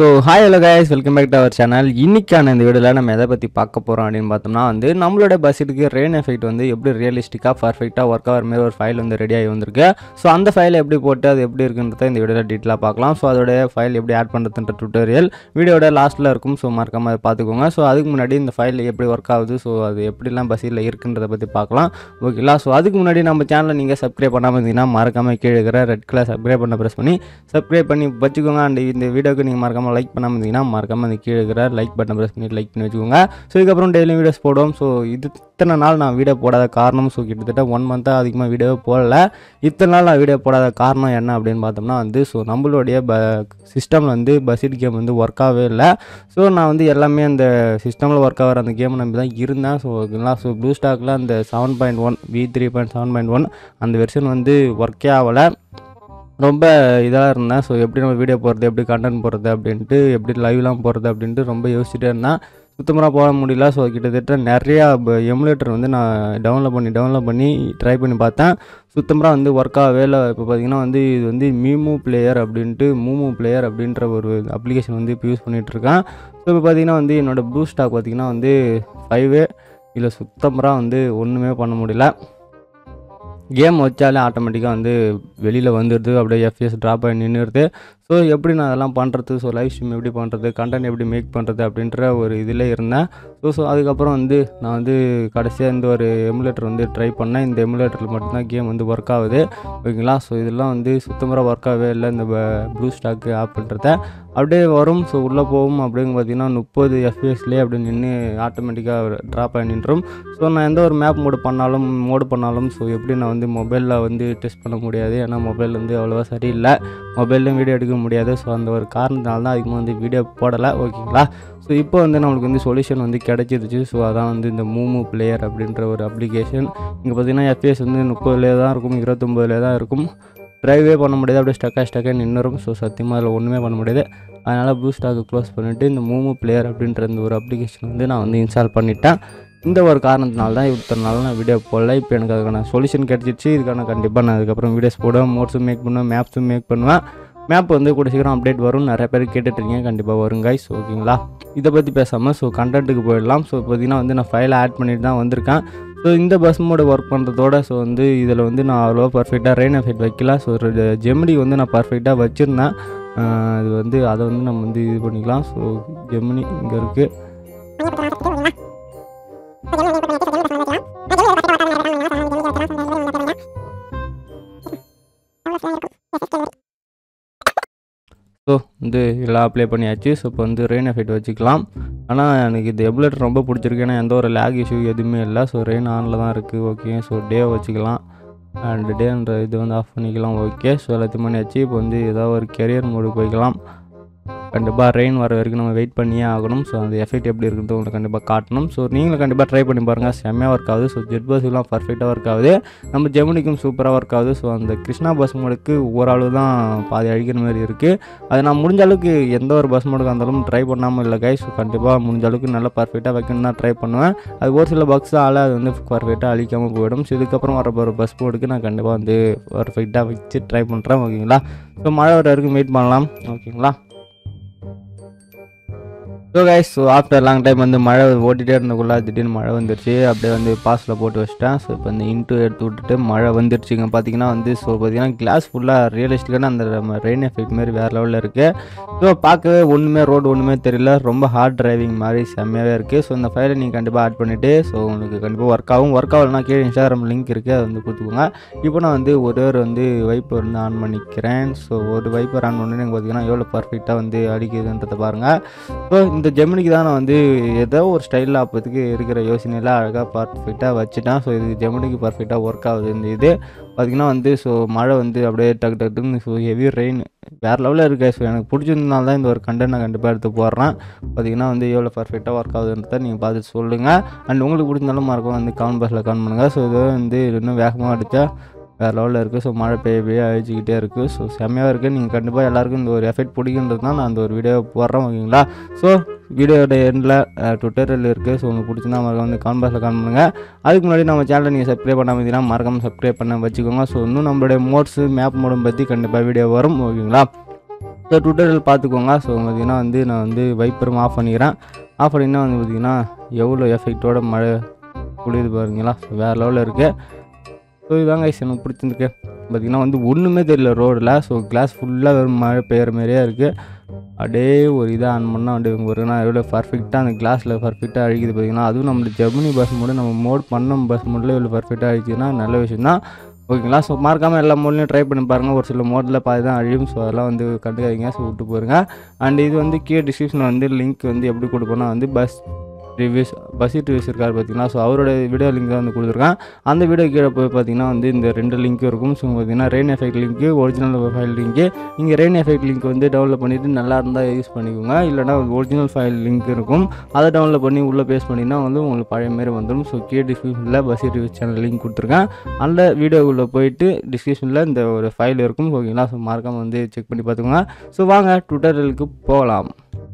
so hi hello guys welcome back to our channel இன்னைக்கான இந்த வீடியோவில் நம்ம எதை பற்றி பார்க்க போகிறோம் அப்படின்னு பார்த்தோம்னா வந்து நம்மளோட பஸ்ஸுக்கு ரெயின் எஃபெக்ட் வந்து எப்படி ரியலிஸ்டிக்காக பர்ஃபெக்டாக ஒர்க் ஆகிற மாதிரி ஒரு ஃபைல் வந்து ரெடி ஆகி வந்திருக்கு ஸோ அந்த ஃபைலை எப்படி போட்டு அது எப்படி இருக்குன்றத இந்த வீடியோவில் டீட்டெயிலாக பார்க்கலாம் ஸோ அதோட ஃபைல் எப்படி ஆட் பண்ணுறதுன்ற டுட்டோரியல் வீடியோட லாஸ்ட்டில் இருக்கும் ஸோ மறக்காம அதை பார்த்துக்கோங்க ஸோ அதுக்கு முன்னாடி இந்த ஃபைல் எப்படி ஒர்க் ஆகுது ஸோ அது எப்படிலாம் பஸ்ஸில் இருக்குன்றதை பற்றி பார்க்கலாம் ஓகேங்களா ஸோ அதுக்கு முன்னாடி நம்ம சேனலை நீங்கள் சப்ஸ்கிரைப் பண்ணாமல் இருந்தீங்கன்னா மறக்காமல் கீழே இருக்கிற ரெட் கலர் சப்ஸ்கிரைப் பண்ண ப்ரெஸ் பண்ணி சப்ஸ்கிரைப் பண்ணி வச்சுக்கோங்க அண்ட் இந்த வீடியோக்கு நீங்கள் மறக்காமல் லைக் பண்ணாமல் இருந்தீங்கன்னா மறக்காமல் அந்த கீழே இருக்கிற லைக் பட்டன் ப்ரெஸ் பண்ணி லைக் பண்ணி வச்சுக்கோங்க ஸோ இதுக்கப்புறம் டெய்லியும் வீடியோஸ் போடுவோம் ஸோ இது இத்தனை நாள் நான் வீடியோ போடாத காரணம் ஸோ கிட்டத்தட்ட ஒன் மந்த்தாக அதிகமாக வீடியோ போடல இத்தனை நாள் நான் வீடியோ போடாத காரணம் என்ன அப்படின்னு பார்த்தோம்னா வந்து ஸோ நம்மளுடைய ப சிஸ்டமில் வந்து பஸ்ஸிட் கேம் வந்து ஒர்க் ஆகவே இல்லை ஸோ நான் வந்து எல்லாமே அந்த சிஸ்டமில் ஒர்க் ஆகிற அந்த கேம் நம்பி தான் இருந்தேன் ஸோ ஓகேங்களா ஸோ ப்ளூ ஸ்டாக்கில் அந்த seven point one V three point seven point one அந்த வெர்ஷன் வந்து ஒர்க்கே ஆகலை ரொம்ப இதாக இருந்தேன் ஸோ எப்படி நம்ம வீடியோ போடுறது எப்படி கண்டென்ட் போடுறது அப்படின்ட்டு எப்படி லைவ்லாம் போடுறது அப்படின்ட்டு ரொம்ப யோசிச்சுட்டே இருந்தேன் சுத்தமாக போட முடியல ஸோ கிட்டத்தட்ட நிறையா எமுலேட்டர் வந்து நான் டவுன்லோட் பண்ணி டவுன்லோட் பண்ணி ட்ரை பண்ணி பார்த்தேன் சுத்தமாக வந்து ஒர்க் ஆகவே இல்லை இப்போ பார்த்தீங்கன்னா வந்து இது வந்து மீமு பிளேயர் அப்படின்ட்டு மூமு பிளேயர் அப்படின்ற ஒரு அப்ளிகேஷன் வந்து இப்போ யூஸ் பண்ணிகிட்ருக்கேன் ஸோ இப்போ பார்த்தீங்கன்னா வந்து என்னோடய ப்ளூ ஸ்டாக் பார்த்தீங்கன்னா வந்து ஃபைவே இல்லை சுத்தமாக வந்து ஒன்றுமே பண்ண முடியல கேம் வச்சாலே ஆட்டோமேட்டிக்காக வந்து வெளியில் வந்துடுது அப்படியே எஃப்எஸ் ட்ராப் ஆகி நின்றுடுது ஸோ எப்படி நான் அதெல்லாம் பண்ணுறது ஸோ லைவ் ஸ்ட்ரீம் எப்படி பண்ணுறது கண்டென்ட் எப்படி மேக் பண்ணுறது அப்படின்ற ஒரு இதில் இருந்தேன் ஸோ ஸோ அதுக்கப்புறம் வந்து நான் வந்து கடைசியாக இந்த ஒரு எமுலேட்டர் வந்து ட்ரை பண்ணேன் இந்த எமுலேட்டரில் மட்டும்தான் கேம் வந்து ஒர்க் ஆகுது ஓகேங்களா ஸோ இதெல்லாம் வந்து சுத்தமாக ஒர்க் ஆகவே இல்லை இந்த ப்ளூ ஸ்டாக்கு ஆப்ன்றத அப்படியே வரும் ஸோ உள்ளே போகும் அப்படின்னு பார்த்தீங்கன்னா முப்பது எஃப்எஸ்லேயே அப்படி நின்று ஆட்டோமேட்டிக்காக ட்ராப் ஆகி நின்றும் ஸோ நான் எந்த ஒரு மேப் மோடு பண்ணாலும் மோடு பண்ணாலும் ஸோ எப்படி நான் வந்து மொபைலில் வந்து டெஸ்ட் பண்ண முடியாது ஏன்னா மொபைல் வந்து அவ்வளோவா சரியில்லை மொபைல்லையும் வீடியோ எடுக்க முடியாது ஸோ அந்த ஒரு காரணத்தினால தான் அதிகமாக வந்து வீடியோ போடலை ஓகேங்களா ஸோ இப்போ வந்து நம்மளுக்கு வந்து சொல்யூஷன் வந்து கிடச்சிருச்சு ஸோ அதான் வந்து இந்த மூமு பிளேயர் அப்படின்ற ஒரு அப்ளிகேஷன் இங்கே பார்த்தீங்கன்னா எஃப்எஸ் வந்து முப்பதுலேயே தான் இருக்கும் இருபத்தொம்போதுலேயே தான் இருக்கும் ட்ரைவே பண்ண முடியாது அப்படியே ஸ்டக்காக ஸ்டக்காக நின்றுரும் ஸோ சத்தியமாக அதில் ஒன்றுமே பண்ண முடியாது அதனால் ப்ளூ ஸ்டாக்கு க்ளோஸ் பண்ணிவிட்டு இந்த மூமு பிளேயர் அப்படின்ற இந்த ஒரு அப்ளிகேஷன் வந்து நான் வந்து இன்ஸ்டால் பண்ணிட்டேன் இந்த ஒரு காரணத்தினால தான் இத்தனை நாள் நான் வீடியோ போடல இப்போ எனக்கு அதுக்கான சொல்யூஷன் கிடச்சிச்சு இதுக்கான கண்டிப்பாக நான் அதுக்கப்புறம் வீடியோஸ் போடுவேன் மோட்ஸும் மேக் பண்ணுவேன் மேப்ஸும் மேக் பண்ணுவேன் மேப் வந்து கூட சீக்கிரம் அப்டேட் வரும் நிறைய பேர் கேட்டுட்ருக்கீங்க கண்டிப்பாக வரும் கைஸ் ஓகேங்களா இதை பற்றி பேசாமல் ஸோ கண்டென்ட்டுக்கு போயிடலாம் ஸோ பார்த்தீங்கன்னா வந்து நான் ஃபைலை ஆட் பண்ணிட்டு தான் வந்திருக்கேன் ஸோ இந்த பஸ் மோடு ஒர்க் பண்ணுறதோட ஸோ வந்து இதில் வந்து நான் அவ்வளோ பர்ஃபெக்டாக ரெயின் எஃபெக்ட் வைக்கல ஸோ ஜெமினி வந்து நான் பர்ஃபெக்டாக வச்சுருந்தேன் இது வந்து அதை வந்து நம்ம வந்து இது பண்ணிக்கலாம் ஸோ ஜெமினி இங்கே இருக்குது ஸோ வந்து எல்லாம் அப்ளை பண்ணியாச்சு ஸோ இப்போ வந்து ரெயின் எஃபெக்ட் வச்சுக்கலாம் ஆனால் எனக்கு இது எபுலேட்டர் ரொம்ப பிடிச்சிருக்கு ஏன்னா எந்த ஒரு லேக் இஷ்யூ எதுவுமே இல்லை ஸோ ரெயின் ஆனில் தான் இருக்குது ஓகே ஸோ டே வச்சுக்கலாம் அண்ட் டேன்ற இது வந்து ஆஃப் பண்ணிக்கலாம் ஓகே ஸோ எல்லாத்தையும் பண்ணியாச்சு இப்போ வந்து ஏதாவது ஒரு கெரியர் மோடு போய்க்கலாம் கண்டிப்பாக ரெயின் வர வரைக்கும் நம்ம வெயிட் பண்ணியே ஆகணும் ஸோ அந்த எஃபெக்ட் எப்படி இருக்குது உங்களுக்கு கண்டிப்பாக காட்டணும் ஸோ நீங்களும் கண்டிப்பாக ட்ரை பண்ணி பாருங்கள் செம்மையாக ஒர்க் ஆகுது ஸோ ஜெட் பஸ்ஸுலாம் பர்ஃபெக்டாக ஒர்க் ஆகுது நம்ம ஜெமினிக்கும் சூப்பராக ஒர்க் ஆகுது ஸோ அந்த கிருஷ்ணா பஸ் மோடுக்கு ஓரளவு தான் பாதி அழிக்கிற மாதிரி இருக்குது அது நான் முடிஞ்ச அளவுக்கு எந்த ஒரு பஸ் மோடுக்கு இருந்தாலும் ட்ரை பண்ணாமல் இல்லை கை ஸோ கண்டிப்பாக முடிஞ்ச அளவுக்கு நல்லா பர்ஃபெக்டாக வைக்கணும் தான் ட்ரை பண்ணுவேன் அது ஒரு சில பக்ஸால் அது வந்து பர்ஃபெக்டாக அழிக்காமல் போயிடும் ஸோ இதுக்கப்புறம் வர போகிற பஸ் மோடுக்கு நான் கண்டிப்பாக வந்து பர்ஃபெக்டாக வச்சு ட்ரை பண்ணுறேன் ஓகேங்களா ஸோ மழை வர வரைக்கும் வெயிட் பண்ணலாம் ஓகேங்களா so guys so after long time வந்து மழை ஓட்டிகிட்டே இருந்தக்குள்ள திடீர்னு மழை வந்துருச்சு அப்படியே வந்து பாஸில் போட்டு வச்சிட்டேன் ஸோ இப்போ இந்த இன்ட்டு எடுத்து விட்டுட்டு மழை வந்துருச்சுங்க பார்த்தீங்கன்னா வந்து ஸோ பார்த்தீங்கன்னா கிளாஸ் ஃபுல்லாக ரியலிஸ்டிக்கான அந்த ரெயின் எஃபெக்ட் மாதிரி வேறு லெவலில் இருக்குது ஸோ பார்க்கவே ஒன்றுமே ரோடு ஒன்றுமே தெரியல ரொம்ப ஹார்ட் டிரைவிங் மாதிரி செம்மையாகவே இருக்குது ஸோ இந்த ஃபைலை நீங்கள் கண்டிப்பாக ஆட் பண்ணிவிட்டு ஸோ உங்களுக்கு கண்டிப்பாக ஒர்க் ஆகும் ஒர்க் ஆகலைனா கீழே இன்ஸ்டாகிராம் லிங்க் இருக்குது அதை வந்து கொடுத்துக்கோங்க இப்போ நான் வந்து ஒரே ஒரு வந்து வைப்பர் வந்து ஆன் பண்ணிக்கிறேன் ஸோ ஒரு வைப்பர் ஆன் பண்ணி எனக்கு பார்த்தீங்கன்னா எவ்வளோ பர்ஃபெக்டாக வந்து அடிக்குதுன்றதை பாருங்கள் ஸோ இந்த ஜெமினிக்கு தான் நான் வந்து ஏதோ ஒரு ஸ்டைலில் அப்போதைக்கு இருக்கிற யோசனையில் அழகாக பர்ஃபெக்டாக வச்சுட்டேன் ஸோ இது ஜெமினிக்கு பர்ஃபெக்டாக ஒர்க் ஆகுது இந்த இது பார்த்திங்கன்னா வந்து ஸோ மழை வந்து அப்படியே டக்கு டக்குன்னு ஸோ ஹெவி ரெயின் வேறு லெவலில் இருக்கு ஸோ எனக்கு பிடிச்சிருந்தனால தான் இந்த ஒரு கண்டென்ட் நான் கண்டிப்பாக எடுத்து போடுறேன் பார்த்திங்கன்னா வந்து எவ்வளோ பர்ஃபெக்டாக ஒர்க் ஆகுதுன்றத நீங்கள் பார்த்துட்டு சொல்லுங்கள் அண்ட் உங்களுக்கு பிடிச்சிருந்தாலும் மறக்கும் வந்து கமெண்ட் பாக்ஸில் கமெண்ட் பண்ணுங்கள் ஸோ இது வந்து இன்னும் வேகமாக அடித்தா வேறு லெவலில் இருக்குது ஸோ மழை பெய்ய பெய்ய அழிச்சிக்கிட்டே இருக்குது ஸோ செம்மையாக இருக்குது நீங்கள் கண்டிப்பாக எல்லாருக்கும் இந்த ஒரு எஃபெக்ட் பிடிக்குன்றது தான் நான் அந்த ஒரு வீடியோ போடுறேன் ஓகேங்களா ஸோ வீடியோட எண்டில் டுட்டோரியல் இருக்குது ஸோ உங்களுக்கு பிடிச்சிருந்தா மறக்காம வந்து கான் பாக்ஸில் கான் பண்ணுங்கள் அதுக்கு முன்னாடி நம்ம சேனலை நீங்கள் சப்ஸ்கிரைப் பண்ணாமல் இருந்தீங்கன்னா மறக்காமல் சப்ஸ்கிரைப் பண்ண வச்சுக்கோங்க ஸோ இன்னும் நம்மளுடைய மோட்ஸு மேப் மோடும் பற்றி கண்டிப்பாக வீடியோ வரும் ஓகேங்களா ஸோ ஸோ டுட்டோரியல் பார்த்துக்கோங்க ஸோ பார்த்தீங்கன்னா வந்து நான் வந்து வைப்பரும் ஆஃப் பண்ணிக்கிறேன் ஆஃப் பண்ணினா வந்து பார்த்திங்கன்னா எவ்வளோ எஃபெக்டோட மழை புளியுது பாருங்களா ஸோ வேறு லெவலில் இருக்குது ஸோ இதாங்க guys எனக்கு பிடிச்சிருக்கு பார்த்திங்கன்னா வந்து ஒன்றுமே தெரியல ரோடில் ஸோ கிளாஸ் ஃபுல்லாக வெறும் மழை பெய்கிற மாதிரியே இருக்குது அப்படியே ஒரு இதை ஆன் பண்ணால் அப்படியே ஒரு நான் எவ்வளோ பர்ஃபெக்டாக அந்த கிளாஸில் பர்ஃபெக்டாக அழிக்குது பார்த்தீங்கன்னா அதுவும் நம்மளுக்கு ஜெர்மனி பஸ் மூட நம்ம மோட் பண்ண பஸ் மூடில் இவ்வளோ பர்ஃபெக்டாக அழிச்சுன்னா நல்ல விஷயம் தான் ஓகேங்களா ஸோ மறக்காமல் எல்லா மோட்லையும் ட்ரை பண்ணி பாருங்கள் ஒரு சில மோடில் பாதி தான் அழியும் ஸோ அதெல்லாம் வந்து கண்டுக்காதீங்க ஸோ விட்டு போயிருங்க அண்ட் இது வந்து கீழே டிஸ்கிரிப்ஷனில் வந்து லிங்க் வந்து எப்படி கொடுப்போம்னா வந்து பஸ் ரிவ்யூஸ் பஸ்ஸிட் ரிவ்யூஸ் இருக்கார் பார்த்தீங்கன்னா ஸோ அவரோட வீடியோ லிங்க் தான் வந்து கொடுத்துருக்கேன் அந்த வீடியோ கீழே போய் பார்த்தீங்கன்னா வந்து இந்த ரெண்டு லிங்க்கும் இருக்கும் ஸோ பார்த்தீங்கன்னா rain effect link original file link நீங்கள் ரெயின் எஃபெக்ட் லிங்க் வந்து டவுன்லோட் பண்ணிவிட்டு நல்லா இருந்தால் யூஸ் பண்ணிக்கோங்க இல்லைனா ஒரிஜினல் ஃபைல் லிங்க் இருக்கும் அதை டவுன்லோட் பண்ணி உள்ளே பேஸ்ட் பண்ணிங்கன்னா வந்து உங்களுக்கு பழைய மாரி வந்துடும் ஸோ கீழே டிஸ்கிரிப்ஷனில் பஸ்ஸிட் ரிவ்யூஸ் சேனல் லிங்க் கொடுத்துருக்கேன் அந்த வீடியோக்குள்ளே போயிட்டு டிஸ்கிரிப்ஷனில் இந்த ஒரு ஃபைல் இருக்கும் ஓகேங்களா ஸோ மறக்காமல் வந்து செக் பண்ணி பார்த்துக்கோங்க ஸோ வாங்க ட்விட்டருக்கு போகலாம்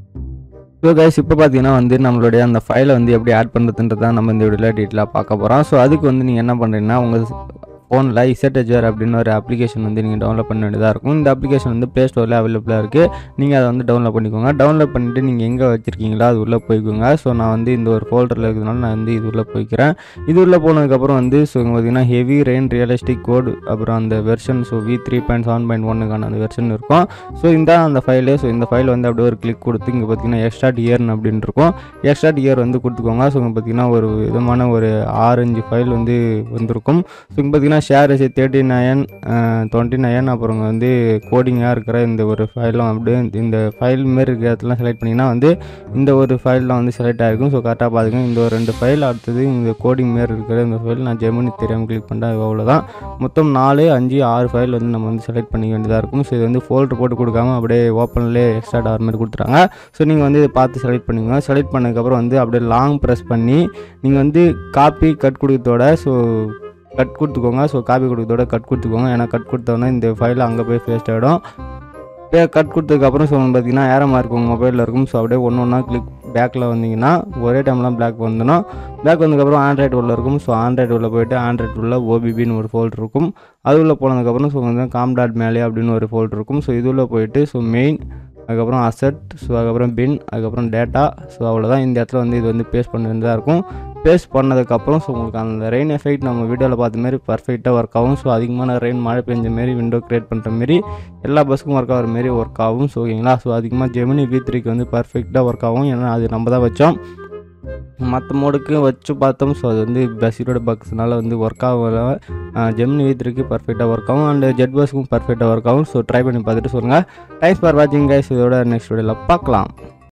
ஸோ கைஸ் இப்போ பார்த்தீங்கன்னா வந்து நம்மளுடைய அந்த ஃபைலை வந்து எப்படி ஆட் பண்ணுறதுன்றதான் நம்ம இந்த வீடியோவில் டீட்டெயிலாக பார்க்க போகிறோம் ஸோ அதுக்கு வந்து நீங்கள் என்ன பண்ணுறீங்கன்னா உங்கள் ஃபோனில் இசட்டஜர் அப்படின்னு ஒரு அப்ளிகேஷன் வந்து நீங்கள் டவுன்லோட் பண்ண வேண்டியதாக இருக்கும் இந்த அப்ளிகேஷன் வந்து ப்ளே ஸ்டோரில் அவைலபிளாக இருக்குது நீங்கள் அதை வந்து டவுன்லோட் பண்ணிக்கோங்க டவுன்லோட் பண்ணிவிட்டு நீங்கள் எங்கே வச்சுருக்கீங்களோ அது உள்ளே போய்க்கோங்க ஸோ நான் வந்து இந்த ஒரு ஃபோல்டரில் இருக்கிறதுனால நான் வந்து இது உள்ளே போய்க்கிறேன் இது உள்ளே போனதுக்கப்புறம் வந்து ஸோ இங்கே பார்த்தீங்கன்னா ஹெவி ரெயின் ரியலிஸ்டிக் கோடு அப்புறம் அந்த version so V three point seven point ஒன்னுக்கான அந்த வெர்ஷன் இருக்கும் ஸோ இந்த அந்த ஃபைலு ஸோ இந்த ஃபைல் வந்து அப்படியே ஒரு கிளிக் கொடுத்து இங்கே பார்த்தீங்கன்னா எக்ஸ்ட்ராட் இயர்னு அப்படின்னு இருக்கும் எக்ஸ்ட்ராட் இயர் வந்து கொடுத்துக்கோங்க ஸோ இங்கே பார்த்தீங்கன்னா ஒரு விதமான ஒரு ஆரஞ்சு ஃபைல் வந்து வந்திருக்கும் ஸோ இங்கே பார்த்தீங்கன்னா share S thirty nine twenty nine அப்புறம் வந்து கோடிங்காக இருக்கிற இந்த ஒரு ஃபைலும் அப்படியே இந்த ஃபைல் மாரி இருக்கிற இடத்துலாம் செலக்ட் பண்ணிங்கன்னா வந்து இந்த ஒரு ஃபைல்லாம் வந்து செலக்ட் ஆகிருக்கும் ஸோ கரெக்டாக பார்த்துக்கோங்க இந்த ஒரு ரெண்டு ஃபைல் அடுத்தது இந்த கோடிங் மாரி இருக்கிற இந்த ஃபைல் நான் ஜெமினி தெரியாமல் கிளிக் பண்ணிட்டேன் அது அவ்வளோதான் மொத்தம் நாலு அஞ்சு ஆறு ஃபைல் வந்து நம்ம வந்து செலக்ட் பண்ணிக்க வேண்டியதாக இருக்கும் ஸோ இது வந்து ஃபோல்டர் போட்டு கொடுக்காம அப்படியே ஓப்பன்லேயே எக்ஸ்ட்ரா ஆகிற மாதிரி கொடுத்துறாங்க ஸோ நீங்கள் வந்து இதை பார்த்து செலக்ட் பண்ணிக்கோங்க செலக்ட் பண்ணதுக்கப்புறம் வந்து அப்படியே லாங் ப்ரெஸ் பண்ணி நீங்கள் வந்து காப்பி கட் கொடுத்தோட ஸோ கட் கொடுத்துக்கோங்க ஸோ காப்பி கொடுத்தோட கட் கொடுத்துக்கோங்க ஏன்னா கட் கொடுத்தோன்னா இந்த ஃபைல் அங்கே போய் ஃபேஸ்ட் ஆகிடும் இப்போ கட் கொடுத்ததுக்கப்புறம் ஸோ பார்த்தீங்கன்னா ஏற மார்க் உங்கள் மொபைலில் இருக்கும் ஸோ அப்படியே ஒன்று ஒன்றா கிளிக் பேக்கில் வந்தீங்கன்னா ஒரே டைம்லாம் பிளாக் வந்துடும் பேக் வந்ததுக்கப்புறம் ஆண்ட்ராய்டு உள்ள இருக்கும் ஸோ ஆண்ட்ராய்டு உள்ள போயிட்டு ஆண்ட்ராய்டு உள்ள ஓபிபின்னு ஒரு ஃபோல்டர் இருக்கும் அது உள்ள போனதுக்கப்புறம் ஸோ வந்து காம் டாட் மேலே அப்படின்னு ஒரு ஃபோல்டர் இருக்கும் ஸோ இது உள்ள போயிட்டு ஸோ மெயின் அதுக்கப்புறம் அசட் ஸோ அதுக்கப்புறம் பின் அதுக்கப்புறம் டேட்டா ஸோ அவ்வளோதான் இந்த இடத்துல வந்து இது வந்து பேஸ்ட் பண்ண வேண்டியதாக இருக்கும் பேஸ்ட் பண்ணதுக்கப்புறம் ஸோ உங்களுக்கு அந்த ரெயின் எஃபெக்ட் நம்ம வீடியோவில் பார்த்த மாரி பர்ஃபெக்டாக ஒர்க் ஆகும் ஸோ அதிகமான ரெயின் மழை பெஞ்ச மாரி விண்டோ க்ரியேட் பண்ணுற மாரி எல்லா பஸ்ஸுக்கும் ஒர்க் ஆகிற மாரி ஒர்க் ஆகும் ஸோ ஓகேங்களா ஸோ அதிகமாக ஜெமினி வி த்ரீக்கு வந்து பர்ஃபெக்டாக ஒர்க் ஆகும் ஏன்னா அது நம்ம தான் வச்சோம் மற்ற மோடுக்கு வச்சு பார்த்தோம் ஸோ அது வந்து பஸ்ஸோட பக்ஸ்னால வந்து ஒர்க் ஆகல ஜெமினி வி த்ரீக்கு பர்ஃபெக்டாக ஒர்க் ஆகும் அண்ட் ஜெட் பஸ்க்கும் பர்ஃபெக்டாக ஒர்க் ஆகும் ஸோ ட்ரை பண்ணி பார்த்துட்டு சொல்லுங்கள் தேங்க்ஸ் ஃபார் வாட்சிங் கைஸ் இதோட நெக்ஸ்ட் வீடியோவில் பார்க்கலாம்